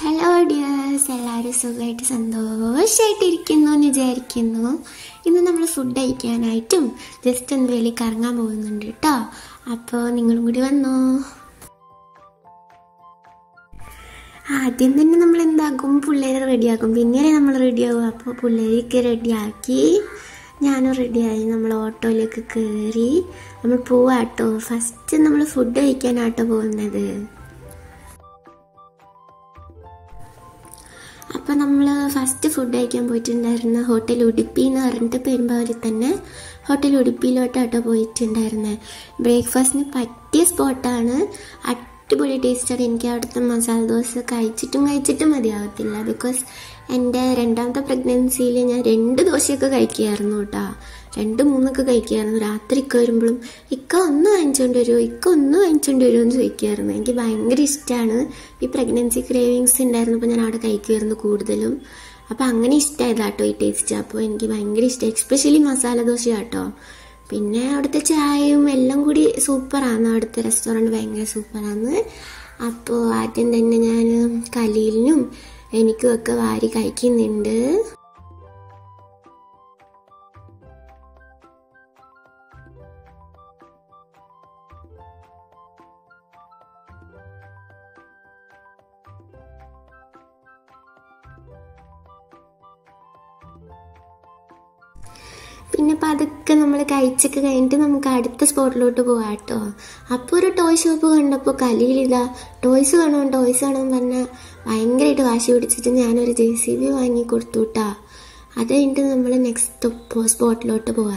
hello dears എല്ലാവരും സുഖമായിട്ട് സന്തോഷമായിട്ടിരിക്കുന്നു എന്ന് വിചാരിക്കുന്നു ഇന്ന് നമ്മൾ ഫുഡ് കഴിക്കാനായിട്ടും ജസ്റ്റ് ഒന്ന് വെളിയിൽ കറങ്ങാൻ പോകുന്നുണ്ട് കേട്ടോ അപ്പോൾ നിങ്ങളും കൂടി വന്നോ ആദ്യം തന്നെ നമ്മൾ എന്താക്കും പിള്ളേരെ റെഡിയാക്കും പിന്നീട് നമ്മൾ റെഡിയാകും അപ്പോൾ പിള്ളേരൊക്കെ റെഡിയാക്കി ഞാനും റെഡിയായി നമ്മൾ ഓട്ടോയിലേക്ക് കയറി നമ്മൾ പോവാട്ടോ ഫസ്റ്റ് നമ്മൾ ഫുഡ് കഴിക്കാനാട്ടോ പോകുന്നത് അപ്പോൾ നമ്മൾ ഫസ്റ്റ് ഫുഡ് കഴിക്കാൻ പോയിട്ടുണ്ടായിരുന്ന ഹോട്ടൽ ഉടുപ്പി എന്ന് പറഞ്ഞിട്ട് പെരുമ്പാവൂരിൽ തന്നെ ഹോട്ടൽ ഉടുപ്പിയിലോട്ടാട്ടോ പോയിട്ടുണ്ടായിരുന്നത് ബ്രേക്ക്ഫാസ്റ്റിന് പറ്റിയ സ്പോട്ടാണ് അടിപൊളി ടേസ്റ്റാണ് എനിക്ക് അവിടുത്തെ മസാല ദോശ കഴിച്ചിട്ടും കഴിച്ചിട്ടും മതിയാവത്തില്ല ബിക്കോസ് എൻ്റെ രണ്ടാമത്തെ പ്രഗ്നൻസിയിൽ ഞാൻ രണ്ട് ദോശയൊക്കെ കഴിക്കുമായിരുന്നു കേട്ടോ രണ്ട് മൂന്നൊക്കെ കഴിക്കുമായിരുന്നു രാത്രിയൊക്കെ വരുമ്പോഴും ഇക്ക ഒന്ന് വാങ്ങിച്ചുകൊണ്ട് വരുമോ ഇക്ക ഒന്ന് വാങ്ങിച്ചുകൊണ്ട് വരുമോ എന്ന് ചോദിക്കുമായിരുന്നു എനിക്ക് ഭയങ്കര ഇഷ്ടമാണ് ഈ പ്രഗ്നൻസി ക്രേവിങ്സ് ഉണ്ടായിരുന്നപ്പോൾ ഞാൻ അവിടെ കഴിക്കുമായിരുന്നു കൂടുതലും അപ്പോൾ അങ്ങനെ ഇഷ്ടമായതാട്ടോ ഈ ടേസ്റ്റ് അപ്പോൾ എനിക്ക് ഭയങ്കര ഇഷ്ടം എക്സ്പെഷ്യലി മസാല ദോശ കേട്ടോ പിന്നെ അവിടുത്തെ ചായയും എല്ലാം കൂടി സൂപ്പറാണ് അവിടുത്തെ റെസ്റ്റോറൻറ്റ് ഭയങ്കര സൂപ്പറാണ് അപ്പോൾ ആദ്യം തന്നെ ഞാൻ കലീലിനും എനിക്കും ഒക്കെ വാരി കഴിക്കുന്നുണ്ട് പിന്നെ പതുക്കെ നമ്മൾ കഴിച്ചൊക്കെ കഴിഞ്ഞിട്ട് നമുക്ക് അടുത്ത സ്പോട്ടിലോട്ട് പോകാം കേട്ടോ അപ്പോൾ ഒരു ടോയ് ഷോപ്പ് കണ്ടപ്പോൾ കലിയിലിതാ ടോയ്സ് വേണം ടോയ്സ് വേണം പറഞ്ഞാൽ ഭയങ്കരമായിട്ട് വാശി പിടിച്ചിട്ട് ഞാനൊരു ജെ സി ബി വാങ്ങി കൊടുത്തു കേട്ടോ അത് കഴിഞ്ഞിട്ട് നമ്മൾ നെക്സ്റ്റ് സ്പോട്ടിലോട്ട് പോവാം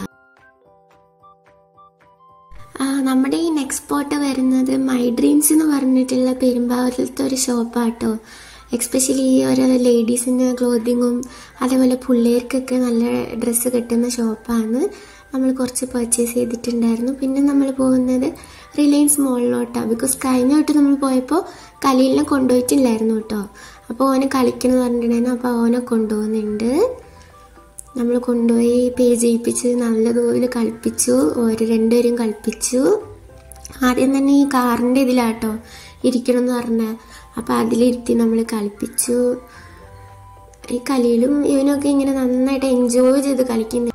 ആ, നമ്മുടെ ഈ നെക്സ്റ്റ് സ്പോട്ട് വരുന്നത് മൈ ഡ്രീംസ് എന്ന് പറഞ്ഞിട്ടുള്ള പെരുമ്പാവൂരിലത്തെ ഒരു ഷോപ്പാട്ടോ എക്സ്പെഷ്യലി ഈ ഓരോ ലേഡീസിൻ്റെ ക്ലോത്തിങ്ങും അതേപോലെ പിള്ളേർക്കൊക്കെ നല്ല ഡ്രസ്സ് കിട്ടുന്ന ഷോപ്പാണ് നമ്മൾ കുറച്ച് പർച്ചേസ് ചെയ്തിട്ടുണ്ടായിരുന്നു പിന്നെ നമ്മൾ പോകുന്നത് റിലയൻസ് മോളിലോട്ടാണ് ബിക്കോസ് കഴിഞ്ഞ തൊട്ട് നമ്മൾ പോയപ്പോൾ കലീലിനെ കൊണ്ടുപോയിട്ടില്ലായിരുന്നു കേട്ടോ അപ്പോൾ ഓനെ കളിക്കണം പറഞ്ഞിട്ടുണ്ടായിരുന്നു അപ്പോൾ ഓനെ കൊണ്ടുപോകുന്നുണ്ട് നമ്മൾ കൊണ്ടുപോയി പേ ചെയ്യിപ്പിച്ച് നല്ലതുപോലെ കളിപ്പിച്ചു ഒരു രണ്ടുപേരും കളിപ്പിച്ചു ആദ്യം തന്നെ ഈ കാറിൻ്റെ ഇതിലാട്ടോ ഇരിക്കണം എന്ന് പറഞ്ഞ അപ്പം അതിലിരുത്തി നമ്മൾ കളിപ്പിച്ചു ഈ കളിയിലും ഇവനൊക്കെ ഇങ്ങനെ നന്നായിട്ട് എൻജോയ് ചെയ്ത് കളിക്കുന്നു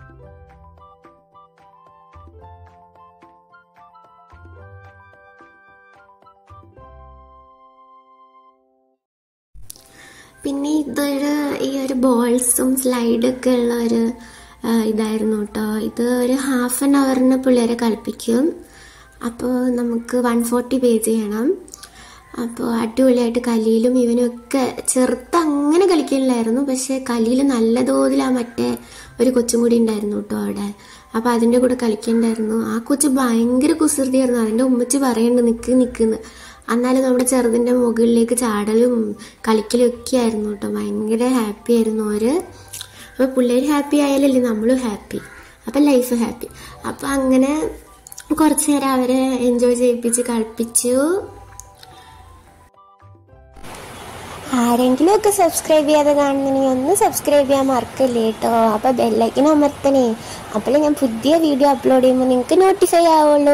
പിന്നെ ഇതൊരു ഈ ഒരു ബോൾസും സ്ലൈഡൊക്കെ ഉള്ള ഒരു ആ, ഇതായിരുന്നു കേട്ടോ ഇത് ഒരു ഹാഫ് ആൻ അവറിന് പിള്ളേരെ കളിപ്പിക്കും അപ്പോൾ നമുക്ക് വൺ ഫോർട്ടി പേ ചെയ്യണം അപ്പോൾ അടിപൊളിയായിട്ട് കലിയിലും ഇവനൊക്കെ ചെറുത്ത് അങ്ങനെ കളിക്കുന്നില്ലായിരുന്നു പക്ഷേ കലിയിൽ നല്ല തോതിൽ ആ മറ്റേ ഒരു കൊച്ചും കൂടി ഉണ്ടായിരുന്നു കേട്ടോ അവിടെ അപ്പോൾ അതിൻ്റെ കൂടെ കളിക്കണ്ടായിരുന്നു ആ കൊച്ചു ഭയങ്കര കുസൃതിയായിരുന്നു അതിൻ്റെ ഉമ്മച്ചി പറയുന്നുണ്ട് നിൽക്ക് നിൽക്കുന്നു എന്നാലും നമ്മുടെ ചെറുതിൻ്റെ മുകളിലേക്ക് ചാടലും കളിക്കലും ഒക്കെ ആയിരുന്നു കേട്ടോ ഭയങ്കര ഹാപ്പി ആയിരുന്നു അവര് അപ്പോൾ പിള്ളേർ ഹാപ്പി ആയാലല്ലേ നമ്മളും ഹാപ്പി അപ്പം ലൈഫ് ഹാപ്പി അപ്പം അങ്ങനെ കുറച്ച് നേരം അവരെ എൻജോയ് ചെയ്യിപ്പിച്ച് കളിപ്പിച്ചു ആരെങ്കിലും ഒക്കെ സബ്സ്ക്രൈബ് ചെയ്യാതെ കാണുന്നുണ്ടെങ്കിൽ ഒന്ന് സബ്സ്ക്രൈബ് ചെയ്യാൻ മറക്കല്ലേ കേട്ടോ അപ്പോൾ ബെല്ലൈക്കൻ അമർത്തണേ അപ്പോൾ ഞാൻ പുതിയ വീഡിയോ അപ്ലോഡ് ചെയ്യുമ്പോൾ നിങ്ങൾക്ക് നോട്ടിഫൈ ആവുള്ളൂ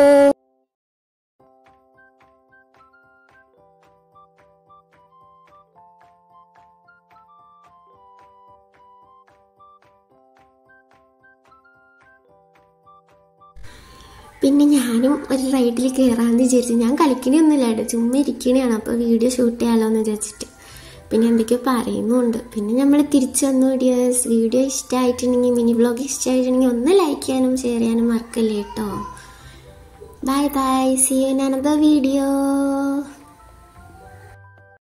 പിന്നെ ഞാനും ഒരു റൈഡിൽ കയറാമെന്ന് വിചാരിച്ചു ഞാൻ കളിക്കണയൊന്നുമില്ല കേട്ടോ ചുമ്മാ ഇരിക്കണതാണ് അപ്പോൾ വീഡിയോ ഷൂട്ട് ചെയ്യാമല്ലോ എന്ന് വിചാരിച്ചിട്ട് പിന്നെ എന്തൊക്കെയോ പറയുന്നുണ്ട് പിന്നെ നമ്മൾ തിരിച്ചു വന്നു വീഡിയോസ് വീഡിയോ ഇഷ്ടമായിട്ടുണ്ടെങ്കിൽ മിനി വ്ലോഗ് ഇഷ്ടമായിട്ടുണ്ടെങ്കിൽ ഒന്ന് ലൈക്ക് ചെയ്യാനും ഷെയർ ചെയ്യാനും മറക്കല്ലേ കേട്ടോ bye bye see you in another video